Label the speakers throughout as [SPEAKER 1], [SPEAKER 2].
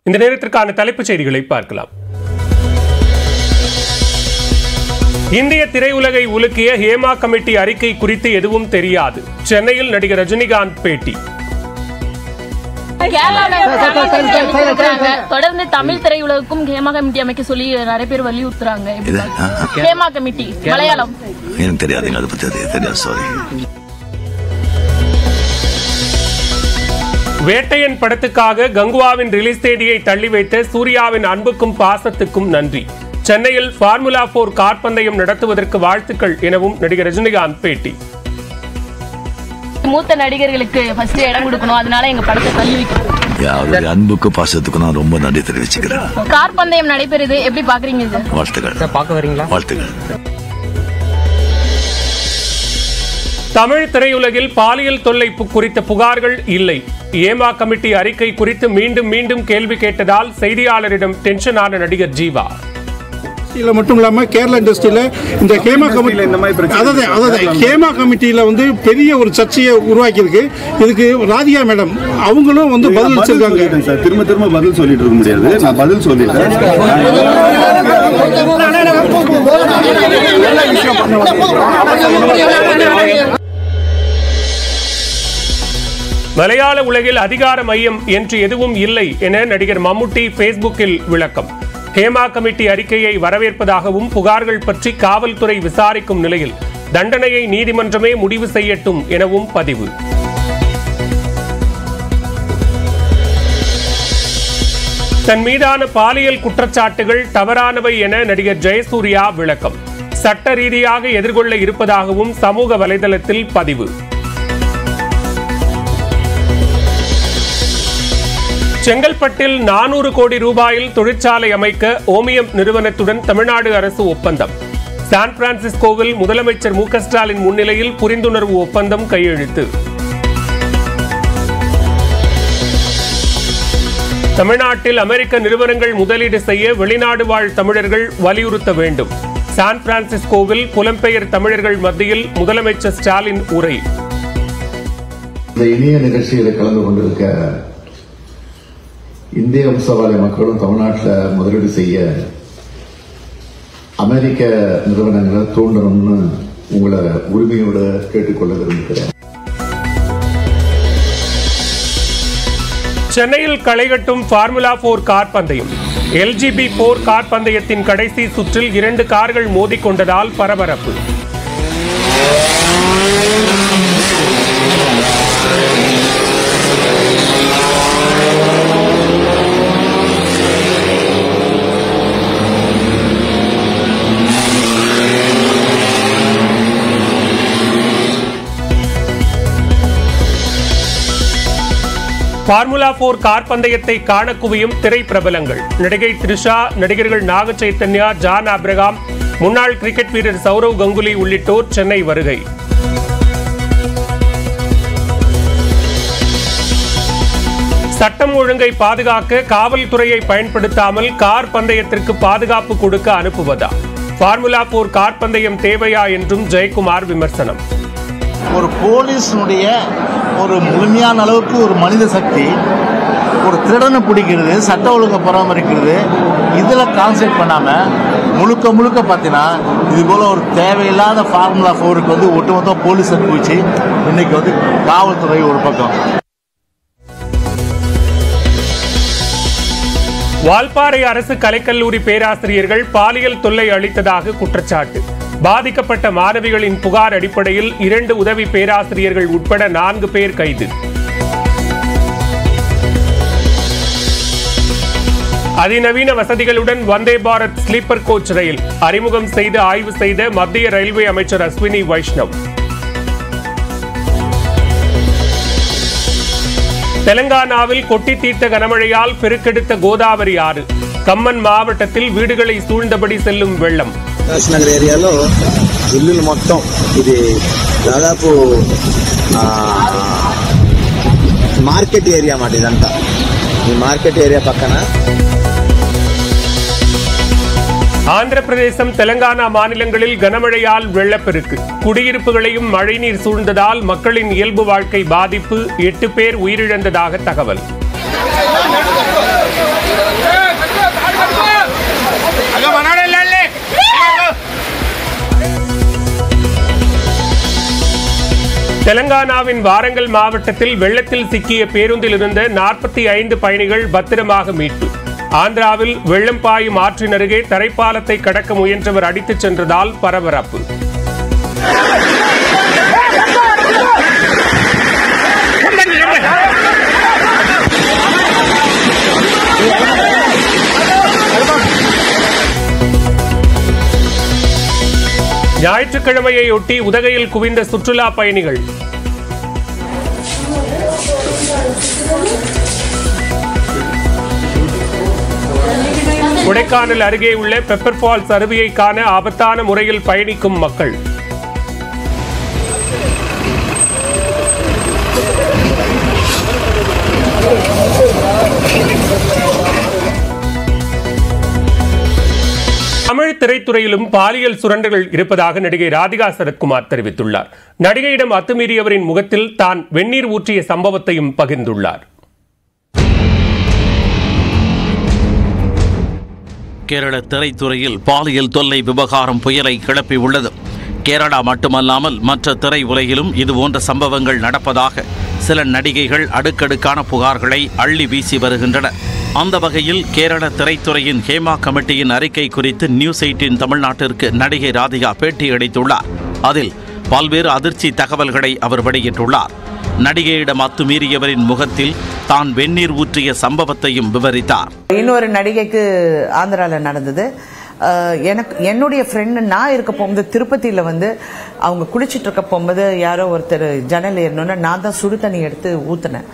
[SPEAKER 1] இந்த நேரத்திற்கான தலைப்புச் செய்திகளை பார்க்கலாம் இந்திய திரையுலகை உலுக்கிய ஹேமா கமிட்டி அறிக்கை குறித்து எதுவும் தெரியாது சென்னையில் நடிகர் ரஜினிகாந்த் பேட்டி
[SPEAKER 2] கேரளால தமிழ் கமிட்டி அமைக்கிறாங்க. தொடர்ந்து தமிழ் திரையுலகுக்கும் ஹேமா கமிட்டி அமைக்க சொல்லி நிறைய பேர் வலியுறுத்துறாங்க எப்படி
[SPEAKER 3] இது ஆ, ஆ.
[SPEAKER 2] ஹேமா கமிட்டி மலையாளம்
[SPEAKER 3] எனக்கு தெரியாதுங்க அதை பத்தி அது தெரியாது சாரி
[SPEAKER 1] வேட்டையன் படத்துக்காக கங்குவாவின் ரிலீஸ் தேதியை தள்ளி வைத்த சூர்யாவின் அன்புக்கும் பாசத்துக்கும் நன்றி சென்னையில் ஃபார்முலா போர் கார் பந்தயம் நடத்துவதற்கு வாழ்த்துக்கள் எனவும் நடிகர் ரஜினிகாந்த் பேட்டி
[SPEAKER 2] மூத்த நடிகர்களுக்கு ஃபர்ஸ்ட் இடம் கொடுக்கணும் அதனால எங்க படத்தை தள்ளி வைக்கணும்
[SPEAKER 3] அவருடைய அன்புக்கு பாசத்துக்கு நான் ரொம்ப நன்றி தெரிவிச்சுக்கிறேன்
[SPEAKER 2] கார் பந்தயம் நடைபெறுது எப்படி பாக்குறீங்க இது
[SPEAKER 3] வாழ்த்துக்கள்
[SPEAKER 4] பார்க்க வரீங்களா
[SPEAKER 3] வாழ்த்துக்கள்
[SPEAKER 1] தமிழ் திரையுலகில் பாலியல் தொல்லை பு- குறித்த புகார்கள் இல்லை ஏமா கமிட்டி அறிக்கை குறித்து மீண்டும் மீண்டும் கேள்வி கேட்டதால் செய்தியாளரிடம் டென்ஷன் ஆன நடிகர் ஜீவா
[SPEAKER 5] இண்டஸ்ட்ரியில மட்டும் இல்லாம கேரளா இண்டஸ்ட்ரியில இந்த ஹேமா கமிட்டி
[SPEAKER 6] இந்த மாதிரி பிரச்சனை
[SPEAKER 5] அதாவது அதாவது ஹேமா கமிட்டியில வந்து பெரிய ஒரு சர்ச்சையை உருவாக்கி இருக்கு இதுக்கு ராதிகா மேடம் அவங்களும் வந்து பதில்
[SPEAKER 6] பதில்
[SPEAKER 5] வச்சிருக்காங்க
[SPEAKER 6] சொல்லிட்டேன் சார் திரும்ப திரும்ப பதில் சொல்லிட்டு இருக்க முடியாது நான் பதில் சொல்லிட்டேன்
[SPEAKER 1] மலையாள உலகில் அதிகார மையம் என்று எதுவும் இல்லை என நடிகர் மம்முட்டி ஃபேஸ்புக்கில் விளக்கம் ஹேமா கமிட்டி அறிக்கையை வரவேற்பதாகவும் புகார்கள் பற்றி காவல்துறை விசாரிக்கும் நிலையில் தண்டனையை நீதிமன்றமே முடிவு செய்யட்டும் எனவும் பதிவு தன் மீதான பாலியல் குற்றச்சாட்டுகள் தவறானவை என நடிகர் ஜெயசூர்யா விளக்கம் சட்ட ரீதியாக எதிர்கொள்ள இருப்பதாகவும் சமூக வலைதளத்தில் பதிவு செங்கல்பட்டில் நானூறு கோடி ரூபாயில் தொழிற்சாலை அமைக்க ஓமியம் நிறுவனத்துடன் தமிழ்நாடு அரசு ஒப்பந்தம் சான் பிரான்சிஸ்கோவில் முதலமைச்சர் மு க ஸ்டாலின் முன்னிலையில் புரிந்துணர்வு ஒப்பந்தம் கையெழுத்து தமிழ்நாட்டில் அமெரிக்க நிறுவனங்கள் முதலீடு செய்ய வெளிநாடு வாழ் தமிழர்கள் வலியுறுத்த வேண்டும் சான் பிரான்சிஸ்கோவில் புலம்பெயர் தமிழர்கள் மத்தியில் முதலமைச்சர் ஸ்டாலின் உரை
[SPEAKER 7] இந்த இனிய நிகழ்ச்சியில் கலந்து கொண்டிருக்க இந்திய வம்சவாளி மக்களும் தமிழ்நாட்டில் முதலீடு செய்ய அமெரிக்க நிறுவனங்களை தூண்டணும்னு உங்களை உரிமையோடு கேட்டுக்கொள்ள விரும்புகிறேன்
[SPEAKER 1] சென்னையில் களைகட்டும் ஃபார்முலா போர் கார் பந்தயம் எல்ஜிபி போர் கார் பந்தயத்தின் கடைசி சுற்றில் இரண்டு கார்கள் மோதிக்கொண்டதால் பரபரப்பு ஃபார்முலா போர் கார் பந்தயத்தை காண குவியும் திரைப்பிரபலங்கள் நடிகை த்ரிஷா நடிகர்கள் நாக சைத்தன்யா ஜான் ஆப்ரகாம் முன்னாள் கிரிக்கெட் வீரர் சௌரவ் கங்குலி உள்ளிட்டோர் சென்னை வருகை சட்டம் ஒழுங்கை பாதுகாக்க காவல்துறையை பயன்படுத்தாமல் கார் பந்தயத்திற்கு பாதுகாப்பு கொடுக்க அனுப்புவதா ஃபார்முலா போர் கார் பந்தயம் தேவையா என்றும் ஜெயக்குமார் விமர்சனம்
[SPEAKER 8] ஒரு போலீஸினுடைய ஒரு முழுமையான அளவுக்கு ஒரு மனித சக்தி ஒரு திருடனை பிடிக்கிறது சட்ட ஒழுங்கை பராமரிக்கிறது இதில் கான்சென்ட்ரேட் பண்ணாமல் முழுக்க முழுக்க பார்த்தீங்கன்னா இது போல் ஒரு தேவையில்லாத ஃபார்முலா ஃபோருக்கு வந்து ஒட்டுமொத்த போலீஸ் அனுப்பிச்சு இன்னைக்கு வந்து காவல்துறை ஒரு பக்கம்
[SPEAKER 1] வால்பாறை அரசு கலைக்கல்லூரி பேராசிரியர்கள் பாலியல் தொல்லை அளித்ததாக குற்றச்சாட்டு பாதிக்கப்பட்ட மாணவிகளின் புகார் அடிப்படையில் இரண்டு உதவி பேராசிரியர்கள் உட்பட நான்கு பேர் கைது அதிநவீன வசதிகளுடன் வந்தே பாரத் ஸ்லீப்பர் கோச் ரயில் அறிமுகம் செய்து ஆய்வு செய்த மத்திய ரயில்வே அமைச்சர் அஸ்வினி வைஷ்ணவ் தெலங்கானாவில் கொட்டி தீர்த்த கனமழையால் பெருக்கெடுத்த கோதாவரி ஆறு கம்மன் மாவட்டத்தில் வீடுகளை சூழ்ந்தபடி செல்லும் வெள்ளம்
[SPEAKER 9] ప్రకాష్ నగర్ ఏరియాలో ఇల్లులు మొత్తం ఇది దాదాపు ఆ, మార్కెట్ ఏరియా మాట ఇదంతా ఈ మార్కెట్ ఏరియా పక్కన
[SPEAKER 1] ஆந்திர பிரதேசம் தெலங்கானா மாநிலங்களில் கனமழையால் வெள்ளப்பெருக்கு குடியிருப்புகளையும் மழைநீர் சூழ்ந்ததால் மக்களின் இயல்பு வாழ்க்கை பாதிப்பு எட்டு பேர் உயிரிழந்ததாக தகவல் தெலங்கானாவின் வாரங்கல் மாவட்டத்தில் வெள்ளத்தில் சிக்கிய பேருந்தில் இருந்த நாற்பத்தி ஐந்து பயணிகள் பத்திரமாக மீட்பு ஆந்திராவில் வெள்ளம் பாயும் ஆற்றின் அருகே தரைப்பாலத்தை கடக்க முயன்றவர் அடித்துச் சென்றதால் பரபரப்பு ஞாயிற்றுக்கிழமையொட்டி உதகையில் குவிந்த சுற்றுலா பயணிகள் கொடைக்கானல் அருகே உள்ள பெப்பர் ஃபால்ஸ் அருவியை காண ஆபத்தான முறையில் பயணிக்கும் மக்கள் தமிழ் திரைத்துறையிலும் பாலியல் சுரண்டல்கள் இருப்பதாக நடிகை ராதிகா சரத்குமார் தெரிவித்துள்ளார் நடிகையிடம் அத்துமீறியவரின் முகத்தில் தான் வெந்நீர் ஊற்றிய சம்பவத்தையும் பகிர்ந்துள்ளார்
[SPEAKER 4] கேரள திரைத்துறையில் பாலியல் தொல்லை விவகாரம் புயலை கிளப்பி உள்ளது கேரளா மட்டுமல்லாமல் மற்ற திரை உலகிலும் இதுபோன்ற சம்பவங்கள் நடப்பதாக சில நடிகைகள் அடுக்கடுக்கான புகார்களை அள்ளி வீசி வருகின்றனர் அந்த வகையில் கேரள திரைத்துறையின் ஹேமா கமிட்டியின் அறிக்கை குறித்து நியூஸ் எயிட்டின் தமிழ்நாட்டிற்கு நடிகை ராதிகா பேட்டியளித்துள்ளார் அதில் பல்வேறு அதிர்ச்சி தகவல்களை அவர் வெளியிட்டுள்ளார் நடிகையிடம் அத்துமீறியவரின் முகத்தில் தான் வெந்நீர் ஊற்றிய சம்பவத்தையும் விவரித்தார்
[SPEAKER 10] இன்னொரு நடிகைக்கு ஆந்திரால நடந்தது அஹ், எனக்கு என்னுடைய ஃப்ரெண்டு நான் இருக்க போகும்போது திருப்பதியில் வந்து அவங்க குளிச்சிட்டு இருக்க போகும்போது யாரோ ஒருத்தர் ஜன்னல் ஏறணுன்னா நான் தான் சுடு தண்ணி எடுத்து ஊற்றினேன்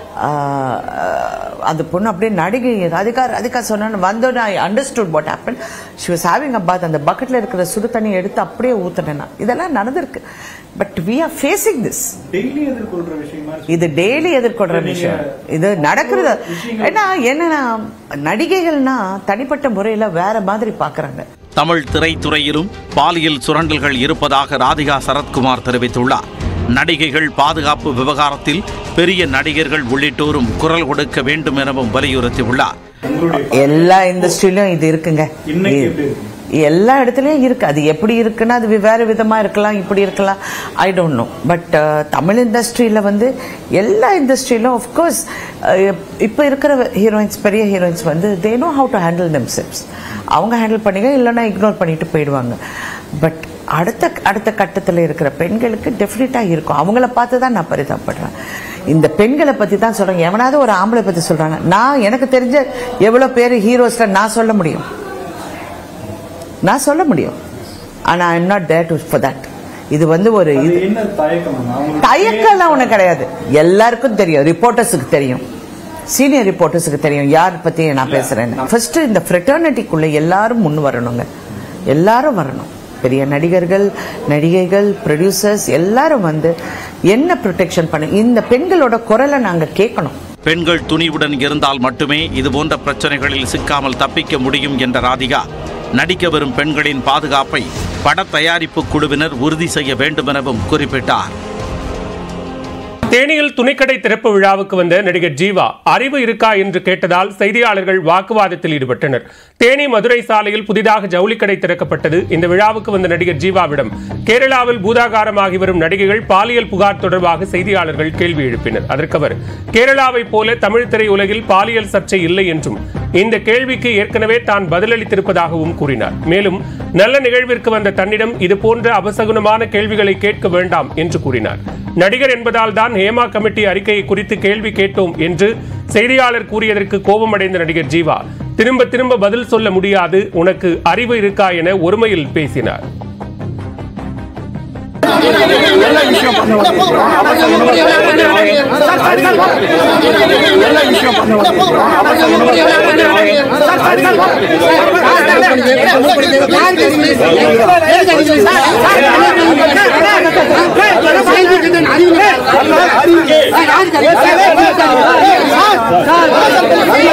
[SPEAKER 10] அந்த பொண்ணு அப்படியே நடிகை ராதிகா ராதிகா சொன்னான்னு வந்தோடனே I understood what happen she was having a bath அந்த பக்கெட்டில் இருக்கிற சுடு தண்ணி எடுத்து அப்படியே ஊற்றினேன் நான் இதெல்லாம் நடந்திருக்கு but we are facing this இது டெய்லி எதிர்கொள்ற விஷயம் இது நடக்கிறது ஏன்னா என்னன்னா நடிகைகள்னா தனிப்பட்ட முறையில வேற மாதிரி பாக்குறாங்க
[SPEAKER 4] தமிழ் திரைத்துறையிலும் பாலியல் சுரண்டல்கள் இருப்பதாக ராதிகா சரத்குமார் தெரிவித்துள்ளார் நடிகைகள் பாதுகாப்பு விவகாரத்தில் பெரிய நடிகர்கள் உள்ளிட்டோரும் குரல் கொடுக்க வேண்டும் எனவும் வலியுறுத்தியுள்ளார்
[SPEAKER 10] எல்லா இண்டஸ்ட்ரியிலும் இது இருக்குங்க எல்லா இடத்துலயும் இருக்கு அது எப்படி இருக்குன்னா அது வேற விதமா இருக்கலாம் இப்படி இருக்கலாம் I don't know but Tamil இண்டஸ்ட்ரியில வந்து எல்லா இண்டஸ்ட்ரியிலும் ஆஃப்கோர்ஸ் இப்போ இருக்கிற ஹீரோயின்ஸ் பெரிய ஹீரோயின்ஸ் வந்து they know how to handle them selves அவங்க ஹேண்டில் பண்ணிக்க இல்லைன்னா இக்னோர் பண்ணிட்டு போயிடுவாங்க பட் அடுத்த அடுத்த கட்டத்தில் இருக்கிற பெண்களுக்கு டெஃபினட்டாக இருக்கும் அவங்கள பார்த்து தான் நான் பரிதாபப்படுறேன் இந்த பெண்களை பற்றி தான் சொல்கிறேன் எவனாவது ஒரு ஆம்பளை பற்றி சொல்கிறாங்க நான் எனக்கு தெரிஞ்ச எவ்வளோ பேர் ஹீரோஸில் நான் சொல்ல முடியும் நான் சொல்ல முடியும் ஆனால் I am not there to for that இது வந்து ஒரு இது தயக்கம்லாம் ஒன்றும் கிடையாது எல்லாருக்கும் தெரியும் ரிப்போர்ட்டர்ஸுக்கு தெரியும் சீனியர் ரிப்போர்ட்டர்ஸுக்கு தெரியும் யார் பத்தி நான் பேசுறேன் ஃபர்ஸ்ட் இந்த ஃப்ரெட்டர்னிட்டிக்குள்ள எல்லாரும் முன் வரணுங்க எல்லாரும் வரணும் பெரிய நடிகர்கள் நடிகைகள் ப்ரொடியூசர்ஸ் எல்லாரும் வந்து என்ன ப்ரொடெக்ஷன் பண்ண இந்த பெண்களோட குரலை நாங்க கேட்கணும்
[SPEAKER 4] பெண்கள் துணிவுடன் இருந்தால் மட்டுமே இதுபோன்ற பிரச்சனைகளில் சிக்காமல் தப்பிக்க முடியும் என்ற ராதிகா நடிக்க வரும் பெண்களின் பாதுகாப்பை பட தயாரிப்பு குழுவினர் உறுதி செய்ய வேண்டும் எனவும் குறிப்பிட்டார்
[SPEAKER 1] தேனியில் துணிக்கடை திறப்பு விழாவுக்கு வந்த நடிகர் ஜீவா அறிவு இருக்கா என்று கேட்டதால் செய்தியாளர்கள் வாக்குவாதத்தில் ஈடுபட்டனர் தேனி மதுரை சாலையில் புதிதாக ஜவுளிக்கடை திறக்கப்பட்டது இந்த விழாவுக்கு வந்த நடிகர் ஜீவாவிடம் கேரளாவில் பூதாகாரமாகி வரும் நடிகைகள் பாலியல் புகார் தொடர்பாக செய்தியாளர்கள் கேள்வி எழுப்பினர் அதற்கு அவர் கேரளாவைப் போல தமிழ் திரையுலகில் பாலியல் சர்ச்சை இல்லை என்றும் இந்த கேள்விக்கு ஏற்கனவே தான் பதிலளித்திருப்பதாகவும் கூறினார் மேலும் நல்ல நிகழ்விற்கு வந்த தன்னிடம் இதுபோன்ற அபசகுனமான கேள்விகளை கேட்க வேண்டாம் என்று கூறினார் நடிகர் என்பதால் தான் ஹேமா கமிட்டி அறிக்கையை குறித்து கேள்வி கேட்டோம் என்று செய்தியாளர் கூறியதற்கு கோபமடைந்த நடிகர் ஜீவா திரும்ப திரும்ப பதில் சொல்ல முடியாது உனக்கு அறிவு இருக்கா என ஒருமையில் பேசினார்
[SPEAKER 11] அறிவு